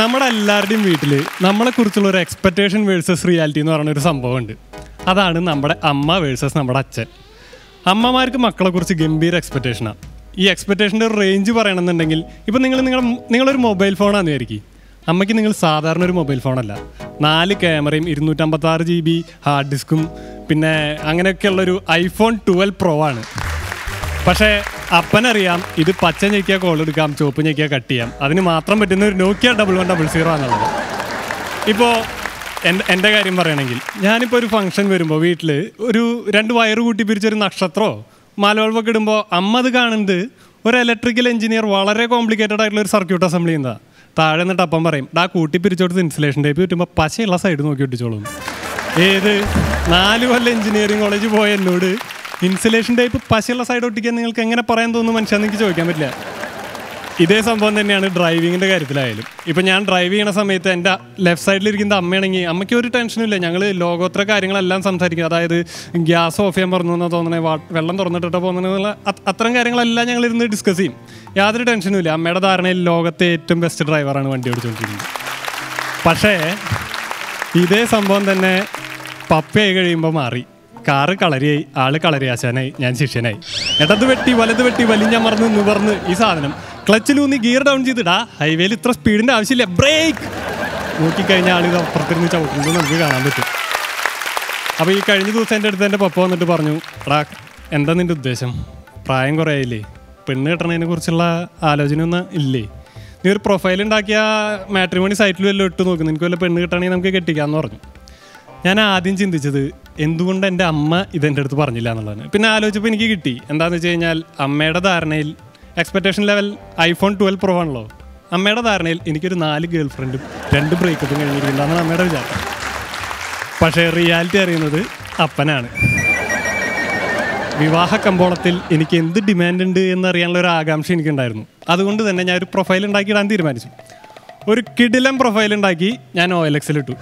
നമ്മുടെ എല്ലാവരുടെയും വീട്ടിൽ നമ്മളെക്കുറിച്ചുള്ള ഒരു എക്സ്പെക്റ്റേഷൻ വേഴ്സസ് റിയാലിറ്റി എന്ന് പറയുന്ന ഒരു സംഭവമുണ്ട് അതാണ് നമ്മുടെ അമ്മ വേഴ്സസ് നമ്മുടെ അച്ഛൻ അമ്മമാർക്ക് മക്കളെക്കുറിച്ച് ഗംഭീര എക്സ്പെക്റ്റേഷനാണ് ഈ എക്സ്പെക്റ്റേഷൻ്റെ ഒരു റേഞ്ച് പറയണമെന്നുണ്ടെങ്കിൽ ഇപ്പം നിങ്ങൾ നിങ്ങൾ നിങ്ങളൊരു മൊബൈൽ ഫോണാണെന്ന് വിചാരിക്കും അമ്മയ്ക്ക് നിങ്ങൾ സാധാരണ ഒരു മൊബൈൽ ഫോണല്ല നാല് ക്യാമറയും ഇരുന്നൂറ്റമ്പത്താറ് ജി ബി ഹാർഡ് ഡിസ്കും പിന്നെ അങ്ങനെയൊക്കെയുള്ളൊരു ഐഫോൺ ട്വൽവ് പ്രോ ആണ് പക്ഷേ അപ്പനറിയാം ഇത് പച്ച ഞെക്കിയാൽ കോൾ എടുക്കാം ചുവപ്പ് ഞെക്കിയാൽ കട്ട് ചെയ്യാം അതിന് മാത്രം പറ്റുന്ന ഒരു Nokia double one double zero ആണുള്ളത് ഇപ്പോൾ എൻ്റെ എൻ്റെ കാര്യം പറയുകയാണെങ്കിൽ ഞാനിപ്പോൾ ഒരു ഫംഗ്ഷൻ വരുമ്പോൾ വീട്ടിൽ ഒരു രണ്ട് വയറ് കൂട്ടി പിരിച്ചൊരു നക്ഷത്രമോ മാലവളവൊക്കെ ഇടുമ്പോൾ അമ്മ അത് കാണുന്നത് ഒരു ഇലക്ട്രിക്കൽ എഞ്ചിനീയർ വളരെ കോംപ്ലിക്കേറ്റഡ് ആയിട്ടുള്ള ഒരു സർക്യൂട്ട് അസംബ്ലി ചെയ്യുന്നതാ താഴെ നിന്നിട്ട് അപ്പം പറയും ഡാ കൂട്ടി പിരിച്ചോടുത്ത് ഇൻസുലേഷൻ ടൈപ്പ് കിട്ടുമ്പോൾ പശയുള്ള സൈഡ് നോക്കി ഒട്ടിച്ചോളും ഏത് നാല് കൊല്ലം എഞ്ചിനീയറിംഗ് കോളേജ് പോയ എന്നോട് ഇൻസുലേഷൻ ടൈപ്പ് പശയുള്ള സൈഡ് ഒട്ടിക്കാൻ നിങ്ങൾക്ക് എങ്ങനെ പറയാൻ തോന്നുന്നു മനുഷ്യൻ എനിക്ക് ചോദിക്കാൻ പറ്റില്ല ഇതേ സംഭവം തന്നെയാണ് ഡ്രൈവിങ്ങിൻ്റെ കാര്യത്തിലായാലും ഇപ്പം ഞാൻ ഡ്രൈവ് ചെയ്യണ സമയത്ത് എൻ്റെ ലെഫ്റ്റ് സൈഡിലിരിക്കുന്ന അമ്മയാണെങ്കിൽ അമ്മയ്ക്ക് ഒരു ടെൻഷനും ഇല്ല ഞങ്ങൾ ലോകോത്തര കാര്യങ്ങളെല്ലാം സംസാരിക്കും അതായത് ഗ്യാസ് ഓഫ് ചെയ്യാൻ പറഞ്ഞു എന്നാ തോന്നണേ വാ- വെള്ളം തുറന്നിട്ടിട്ട് പോകുന്നുള്ള അത്തരം കാര്യങ്ങളെല്ലാം ഞങ്ങൾ ഇരുന്ന് ഡിസ്കസ് ചെയ്യും യാതൊരു ടെൻഷനും ഇല്ല അമ്മയുടെ ധാരണയിൽ ലോകത്തെ ഏറ്റവും ബെസ്റ്റ് ഡ്രൈവറാണ് വണ്ടി ഓടിച്ചുകൊണ്ടിരിക്കുന്നത് പക്ഷേ ഇതേ സംഭവം തന്നെ പപ്പയായി കഴിയുമ്പോൾ മാറി കാറ് കളരിയായി ആള് കളരിയാശാനായി ഞാൻ ശിഷ്യനായി ഇടത് വെട്ടി വലത് വെട്ടി വലിഞ്ഞമർന്ന് നിവർന്ന് ഈ സാധനം ക്ലച്ചിലൂന്നി ഗിയർ ഡൗൺ ചെയ്തിടാ ഹൈവേയിൽ ഇത്ര സ്പീഡിന്റെ ആവശ്യമില്ല ബ്രേക്ക് നോക്കിക്കഴിഞ്ഞാൽ ആൾ ഇത് അപ്പുറത്തിരുന്ന് ചവിട്ടുന്നത് നമുക്ക് കാണാൻ പറ്റും അപ്പോൾ ഈ കഴിഞ്ഞ ദിവസം എൻ്റെ അടുത്ത് എൻ്റെ പപ്പ വന്നിട്ട് പറഞ്ഞു എടാ എന്താ നിൻ്റെ ഉദ്ദേശം പ്രായം കുറേ ആയില്ലേ പെണ്ണ് കെട്ടണതിനെ കുറിച്ചുള്ള ആലോചന ഒന്നും ഇല്ലേ നീ ഒരു പ്രൊഫൈൽ ഉണ്ടാക്കിയ മാട്രിമോണി സൈറ്റിൽ വല്ലതും ഇട്ട് നോക്കുന്നു നിനക്ക് വല്ല പെണ്ണ് കിട്ടണമെങ്കിൽ നമുക്ക് കെട്ടിക്കാമെന്ന് പറഞ്ഞു ഞാൻ ആദ്യം ചിന്തിച്ചത് എന്തുകൊണ്ട് എൻ്റെ അമ്മ ഇതെൻ്റെ അടുത്ത് പറഞ്ഞില്ല എന്നുള്ളതാണ് പിന്നെ ആലോചിച്ചപ്പോൾ എനിക്ക് കിട്ടി എന്താണെന്ന് വെച്ച് കഴിഞ്ഞാൽ അമ്മയുടെ ധാരണയിൽ expectation level iPhone twelve pro ആണല്ലോ അമ്മയുടെ ധാരണയിൽ എനിക്കൊരു നാല് ഗേൾ ഫ്രണ്ടും രണ്ട് ബ്രേക്കപ്പും കഴിഞ്ഞിരിക്കുന്നതാണ് അമ്മയുടെ വിചാരം പക്ഷേ റിയാലിറ്റി അറിയുന്നത് അപ്പനാണ് വിവാഹ കമ്പോളത്തിൽ എനിക്ക് എന്ത് ഡിമാൻഡ് ഉണ്ട് എന്നറിയാനുള്ള ഒരു ആകാംക്ഷ എനിക്കുണ്ടായിരുന്നു അതുകൊണ്ട് തന്നെ ഞാൻ ഒരു പ്രൊഫൈൽ ഉണ്ടാക്കിയിടാൻ തീരുമാനിച്ചു ഒരു കിടിലം പ്രൊഫൈൽ ഉണ്ടാക്കി ഞാൻ ഒ എൽ എക്സിലിട്ടു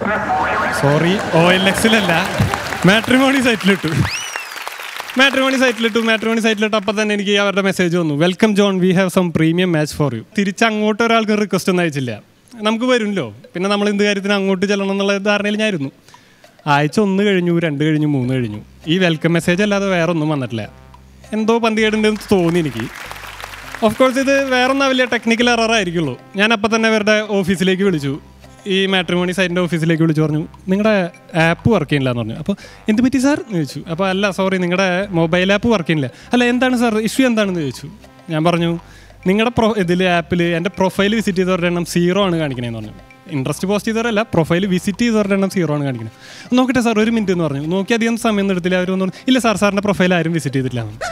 സോറി ഒ എൽ എക്സിലല്ല മാട്രിമോണി സൈറ്റിലിട്ടു മാട്രിമോണി സൈറ്റിലിട്ടു മാട്രിമോണി സൈറ്റിലിട്ട് അപ്പം തന്നെ എനിക്ക് അവരുടെ മെസ്സേജ് വന്നു welcome John we have some premium match for you തിരിച്ച് അങ്ങോട്ട് ഒരാൾക്ക് റിക്വസ്റ്റ് ഒന്നും അയച്ചില്ല നമുക്ക് വരുമല്ലോ പിന്നെ നമ്മൾ എന്ത് കാര്യത്തിന് അങ്ങോട്ട് ചെല്ലണം എന്നുള്ള ധാരണയിൽ ഞാനിരുന്നു ആഴ്ച ഒന്ന് കഴിഞ്ഞു രണ്ട് കഴിഞ്ഞു മൂന്ന് കഴിഞ്ഞു ഈ വെൽക്കം മെസ്സേജ് അല്ലാതെ വേറെ ഒന്നും വന്നിട്ടില്ല എന്തോ പന്തികേടുണ്ടെന്ന് തോന്നി എനിക്ക് ഓഫ് കോഴ്സ് ഇത് വേറൊന്നും വലിയ ടെക്നിക്കൽ എറർ ആയിരിക്കുള്ളൂ ഞാൻ അപ്പം തന്നെ അവരുടെ ഓഫീസിലേക്ക് വിളിച്ചു ഈ മാട്രിമോണി സൈറ്റിൻ്റെ ഓഫീസിലേക്ക് വിളിച്ചു പറഞ്ഞു നിങ്ങളുടെ ആപ്പ് വർക്ക് ചെയ്യില്ല എന്ന് പറഞ്ഞു അപ്പോൾ എന്ത് പറ്റി സാർ എന്ന് ചോദിച്ചു അപ്പോൾ അല്ല സോറി നിങ്ങളുടെ മൊബൈൽ ആപ്പ് വർക്ക് ചെയ്യുന്നില്ല അല്ല എന്താണ് സാർ ഇഷ്യൂ എന്താണെന്ന് ചോദിച്ചു ഞാൻ പറഞ്ഞു നിങ്ങളുടെ പ്രൊ ഇതിൽ ആപ്പിൽ എൻ്റെ പ്രൊഫൈൽ വിസിറ്റ് ചെയ്തവരുടെ എണ്ണം സീറോ ആണ് കാണിക്കണേന്ന് പറഞ്ഞു ഇൻട്രസ്റ്റ് പോസ്റ്റ് ചെയ്തവരല്ല പ്രൊഫൈൽ വിസിറ്റ് ചെയ്തവരുടെ എണ്ണം സീറോ ആണ് കാണിക്കുന്നത് നോക്കട്ടെ സാർ ഒരു മിനിറ്റ് എന്ന് പറഞ്ഞു നോക്കി അധികം സമയം ഒന്നും എടുത്തില്ല അവർ പറഞ്ഞു ഇല്ല സാർ സാറിൻ്റെ പ്രൊഫൈൽ ആരും വിസിറ്റ് ചെയ്തിട്ടില്ല എന്ന്."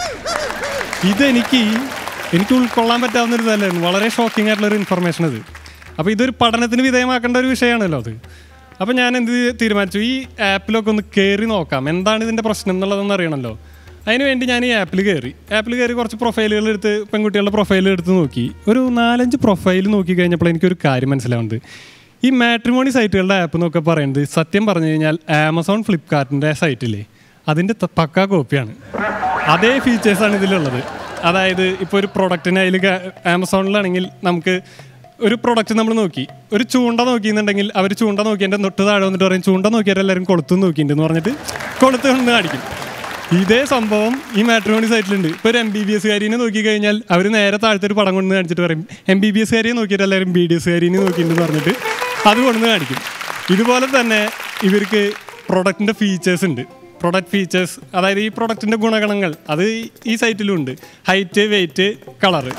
ഇതെനിക്ക് എനിക്ക് ഉൾക്കൊള്ളാൻ പറ്റാവുന്ന ഒരു ഇതല്ലായിരുന്നു വളരെ ഷോക്കിംഗ് ആയിട്ടുള്ള ഒരു ഇൻഫർമേഷൻ അത് അപ്പോൾ ഇതൊരു പഠനത്തിന് വിധേയമാക്കേണ്ട ഒരു വിഷയമാണല്ലോ അത് അപ്പോൾ ഞാൻ എന്ത് തീരുമാനിച്ചു ഈ ആപ്പിലൊക്കെ ഒന്ന് കയറി നോക്കാം എന്താണ് ഇതിൻ്റെ പ്രശ്നം എന്നുള്ളതെന്ന് അറിയണമല്ലോ അതിന് വേണ്ടി ഞാൻ ഈ ആപ്പിൽ കയറി ആപ്പിൽ കയറി കുറച്ച് പ്രൊഫൈലുകൾ എടുത്ത് പെൺകുട്ടികളുടെ പ്രൊഫൈൽ എടുത്ത് നോക്കി ഒരു നാലഞ്ച് പ്രൊഫൈൽ നോക്കി കഴിഞ്ഞപ്പോൾ എനിക്കൊരു കാര്യം മനസ്സിലാവുന്നത് ഈ മാട്രിമോണി സൈറ്റുകളുടെ ആപ്പ് എന്നൊക്കെ പറയുന്നത് സത്യം പറഞ്ഞു കഴിഞ്ഞാൽ ആമസോൺ ഫ്ലിപ്കാർട്ടിൻ്റെ സൈറ്റില്ലേ അതിൻ്റെ ത- പക്കാ കോപ്പിയാണ് അതേ ഫീച്ചേഴ്സാണ് ഇതിലുള്ളത് അതായത് ഇപ്പോൾ ഒരു പ്രൊഡക്റ്റിന് അതിൽ ആമസോണിലാണെങ്കിൽ നമുക്ക് ഒരു പ്രൊഡക്റ്റ് നമ്മൾ നോക്കി ഒരു ചൂണ്ട നോക്കിയെന്നുണ്ടെങ്കിൽ അവർ ചൂണ്ട നോക്കിയതിൻ്റെ തൊട്ട് താഴെ വന്നിട്ട് പറയും ചൂണ്ട നോക്കിയാൽ എല്ലാവരും കൊളുത്തും നോക്കിയിട്ടുണ്ടെന്ന് പറഞ്ഞിട്ട് കൊളുത്ത് കൊണ്ട് കാണിക്കും ഇതേ സംഭവം ഈ മാട്രിമോണി സൈറ്റിലുണ്ട് ഇപ്പോൾ ഒരു എം ബി ബി എസ് കാരിനെ നോക്കി കഴിഞ്ഞാൽ അവർ നേരെ താഴത്തെ ഒരു പടം കൊണ്ട് കാണിച്ചിട്ട് പറയും എം ബി ബി എസ് കാരിയെ നോക്കിയിട്ട് എല്ലാവരും ബി ഡി എസ് കാരിനെ നോക്കിയിട്ടുണ്ടെന്ന് പറഞ്ഞിട്ട് അത് കൊണ്ടുവന്ന് കാണിക്കും ഇതുപോലെ തന്നെ ഇവർക്ക് പ്രൊഡക്റ്റിൻ്റെ ഫീച്ചേഴ്സ് ഉണ്ട് പ്രൊഡക്റ്റ് ഫീച്ചേഴ്സ് അതായത് ഈ പ്രൊഡക്റ്റിൻ്റെ ഗുണഗണങ്ങൾ അത് ഈ സൈറ്റിലും ഉണ്ട് ഹൈറ്റ് വെയിറ്റ് കളറ്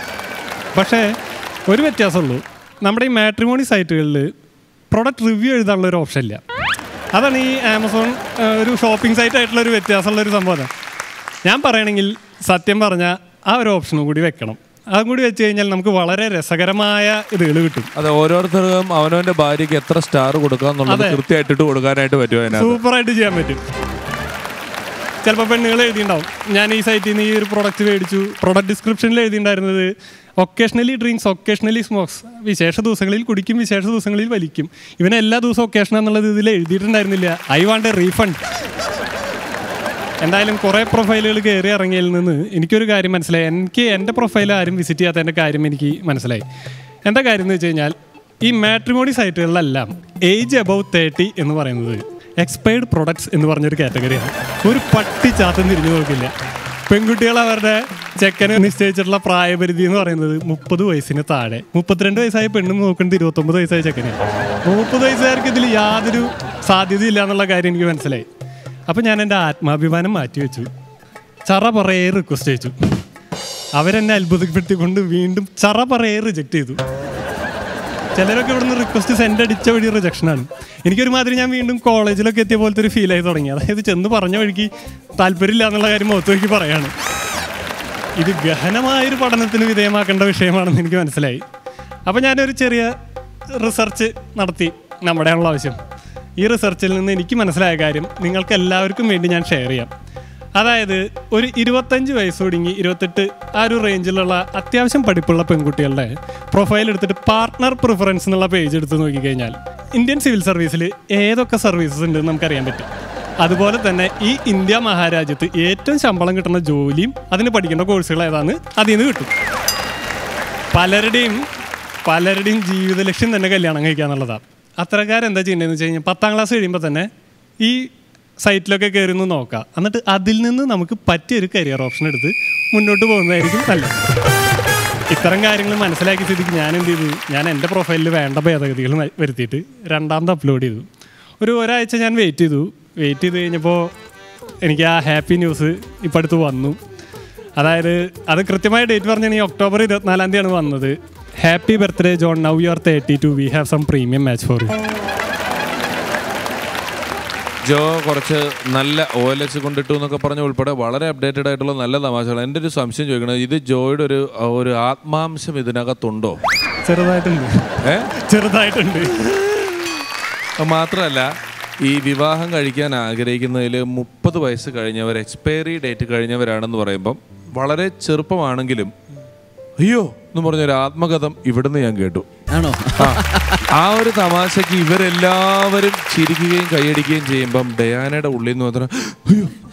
പക്ഷേ ഒരു വ്യത്യാസമുള്ളൂ നമ്മുടെ ഈ മാട്രിമോണി സൈറ്റുകളിൽ പ്രൊഡക്റ്റ് റിവ്യൂ എഴുതാനുള്ള ഒരു ഓപ്ഷൻ ഇല്ല അതാണ് ഈ ആമസോൺ ആ, ഒരു ഷോപ്പിംഗ് സൈറ്റ് ആയിട്ടുള്ള ഒരു വ്യത്യാസമുള്ള ഒരു സംഭവം ഞാൻ പറയണമെങ്കിൽ സത്യം പറഞ്ഞാൽ ആ ഒരു ഓപ്ഷനും കൂടി വെക്കണം അതും കൂടി വെച്ച് കഴിഞ്ഞാൽ നമുക്ക് വളരെ രസകരമായ ഇതുകൾ കിട്ടും അതെ ഓരോരുത്തർക്കും അവനവന്റെ ഭാര്യയ്ക്ക് എത്ര സ്റ്റാർ കൊടുക്കുക എന്നുള്ളത് കൃത്യമായിട്ടിട്ട് കൊടുക്കാനായിട്ട് പറ്റുമോ അതിനകത്ത് സൂപ്പറായിട്ട് ചെയ്യാൻ പറ്റും ചിലപ്പോൾ പെണ്ണുങ്ങൾ എഴുതിയിട്ടുണ്ടാവും ഞാൻ ഈ സൈറ്റിൽ നിന്ന് ഈ ഒരു പ്രൊഡക്റ്റ് മേടിച്ചു പ്രൊഡക്റ്റ് ഡിസ്ക്രിപ്ഷനിൽ എഴുതിയിട്ടുണ്ടായിരുന്നത് ഒക്കേഷണലി ഡ്രിങ്ക്സ് ഒക്കേഷണലി സ്മോക്സ് വിശേഷ ദിവസങ്ങളിൽ കുടിക്കും വിശേഷ ദിവസങ്ങളിൽ വലിക്കും ഇവനെ എല്ലാ ദിവസവും ഒക്കേഷൻ എന്നുള്ളത് ഇതിൽ എഴുതിയിട്ടുണ്ടായിരുന്നില്ല ഐ വാണ്ട് എ റീഫണ്ട് എന്തായാലും കുറേ പ്രൊഫൈലുകൾ കയറി ഇറങ്ങിയതിൽ നിന്ന് എനിക്കൊരു കാര്യം മനസ്സിലായി എനിക്ക് എൻ്റെ പ്രൊഫൈൽ ആരും വിസിറ്റ് ചെയ്യാത്തതിൻ്റെ കാര്യം എനിക്ക് മനസ്സിലായി എന്താ കാര്യം എന്ന് വെച്ച് കഴിഞ്ഞാൽ ഈ മാട്രിമോണി സൈറ്റുകളിലെല്ലാം ഏജ് അബവ് തേർട്ടി എന്ന് പറയുന്നത് എക്സ്പയർഡ് പ്രൊഡക്ട്സ് എന്ന് പറഞ്ഞൊരു കാറ്റഗറിയാണ് ഒരു പട്ടി ചാത്തം തിരിഞ്ഞു നോക്കില്ല പെൺകുട്ടികൾ അവരുടെ ചെക്കന് നിശ്ചയിച്ചിട്ടുള്ള പ്രായപരിധി എന്ന് പറയുന്നത് മുപ്പത് വയസ്സിന് താഴെ മുപ്പത്തിരണ്ട് വയസ്സായ പെണ്ണും നോക്കുന്നത് ഇരുപത്തൊമ്പത് വയസ്സായ ചെക്കനെയാണ് മുപ്പത് വയസ്സുകാർക്ക് ഇതിൽ യാതൊരു സാധ്യതയില്ല എന്നുള്ള കാര്യം എനിക്ക് മനസ്സിലായി അപ്പം ഞാൻ എൻ്റെ ആത്മാഭിമാനം മാറ്റി വെച്ചു ചറ പറയേ റിക്വസ്റ്റ് അയച്ചു അവരെന്നെ അത്ഭുതപ്പെടുത്തിക്കൊണ്ട് വീണ്ടും ചറ പറയേ റിജക്റ്റ് ചെയ്തു ചിലരൊക്കെ ഇവിടുന്ന് റിക്വസ്റ്റ് സെൻഡ് അടിച്ച വഴി റിജക്ഷനാണ് എനിക്കൊരുമാതിരി ഞാൻ വീണ്ടും കോളേജിലൊക്കെ എത്തിയ പോലത്തെ ഒരു ഫീൽ ആയി തുടങ്ങി അതായത് ചെന്ന് പറഞ്ഞ വഴിക്ക് താല്പര്യമില്ല എന്നുള്ള കാര്യം മുഖത്ത് നോക്കി പറയാണ് ഇത് ഗഹനമായൊരു പഠനത്തിന് വിധേയമാക്കേണ്ട വിഷയമാണെന്ന് എനിക്ക് മനസ്സിലായി അപ്പോൾ ഞാനൊരു ചെറിയ റിസർച്ച് നടത്തി നമ്മുടെയാണുള്ള ആവശ്യം ഈ റിസർച്ചിൽ നിന്ന് എനിക്ക് മനസ്സിലായ കാര്യം നിങ്ങൾക്ക് എല്ലാവർക്കും വേണ്ടി ഞാൻ ഷെയർ ചെയ്യാം അതായത് ഒരു ഇരുപത്തഞ്ച് വയസ്സ് തുടങ്ങി ഇരുപത്തെട്ട് ആ ഒരു റേഞ്ചിലുള്ള അത്യാവശ്യം പഠിപ്പുള്ള പെൺകുട്ടികളുടെ പ്രൊഫൈൽ എടുത്തിട്ട് പാർട്ട്ണർ പ്രിഫറൻസ് എന്നുള്ള പേജ് എടുത്ത് നോക്കിക്കഴിഞ്ഞാൽ ഇന്ത്യൻ സിവിൽ സർവീസിൽ ഏതൊക്കെ സർവീസസ് ഉണ്ടെന്ന് നമുക്കറിയാൻ പറ്റും അതുപോലെ തന്നെ ഈ ഇന്ത്യ മഹാരാജ്യത്ത് ഏറ്റവും ശമ്പളം കിട്ടുന്ന ജോലിയും അതിന് പഠിക്കേണ്ട കോഴ്സുകൾ ഏതാന്ന് അതിൽ നിന്ന് കിട്ടും പലരുടെയും പലരുടെയും ജീവിത ലക്ഷ്യം തന്നെ കല്യാണം കഴിക്കുക എന്നുള്ളതാണ് അത്രക്കാരെന്താ ചെയ്യേണ്ടതെന്ന് വെച്ച് കഴിഞ്ഞാൽ പത്താം ക്ലാസ് കഴിയുമ്പോൾ തന്നെ ഈ സൈറ്റിലൊക്കെ കയറി ഒന്ന് നോക്കാം എന്നിട്ട് അതിൽ നിന്ന് നമുക്ക് പറ്റിയൊരു കരിയർ ഓപ്ഷൻ എടുത്ത് മുന്നോട്ട് പോകുന്നതായിരിക്കും നല്ലത് ഇത്തരം കാര്യങ്ങൾ മനസ്സിലാക്കിയ സ്ഥിതിക്ക് ഞാൻ എന്ത് ചെയ്തു ഞാൻ എൻ്റെ പ്രൊഫൈലിൽ വേണ്ട ഭേദഗതികൾ വ- വരുത്തിയിട്ട് രണ്ടാമത് അപ്ലോഡ് ചെയ്തു ഒരു ഒരാഴ്ച ഞാൻ വെയിറ്റ് ചെയ്തു വെയിറ്റ് ചെയ്ത് കഴിഞ്ഞപ്പോൾ എനിക്ക് ആ ഹാപ്പി ന്യൂസ് ഇപ്പം അടുത്ത് വന്നു അതായത് അത് കൃത്യമായ ഡേറ്റ് പറഞ്ഞാൽ ഈ ഒക്ടോബർ ഇരുപത്തിനാലാം തീയതിയാണ് വന്നത് happy birthday John now you are thirty two we have some premium match for you ജോ കുറച്ച് നല്ല ഓ എൽ എച്ച് കൊണ്ടിട്ടു എന്നൊക്കെ പറഞ്ഞ ഉൾപ്പെടെ വളരെ അപ്ഡേറ്റഡ് ആയിട്ടുള്ള നല്ല തമാശകൾ എൻ്റെ ഒരു സംശയം ചോദിക്കണത് ഇത് ജോയുടെ ഒരു ഒരു ആത്മാംശം ഇതിനകത്തുണ്ടോ ചെറുതായിട്ടുണ്ട് ഏ ചെറുതായിട്ടുണ്ട് അത് മാത്രമല്ല ഈ വിവാഹം കഴിക്കാൻ ആഗ്രഹിക്കുന്നതിൽ മുപ്പത് വയസ്സ് കഴിഞ്ഞവർ എക്സ്പയറി ഡേറ്റ് കഴിഞ്ഞവരാണെന്ന് പറയുമ്പം വളരെ ചെറുപ്പമാണെങ്കിലും അയ്യോ എന്ന് പറഞ്ഞൊരു ആത്മകഥം ഇവിടുന്ന് ഞാൻ കേട്ടു ആണോ ആ, ആ ഒരു തമാശക്ക് ഇവരെല്ലാവരും ചിരിക്കുകയും കൈയടിക്കുകയും ചെയ്യുമ്പം ഡയാനയുടെ ഉള്ളിൽ നിന്ന് മാത്രം അയ്യോ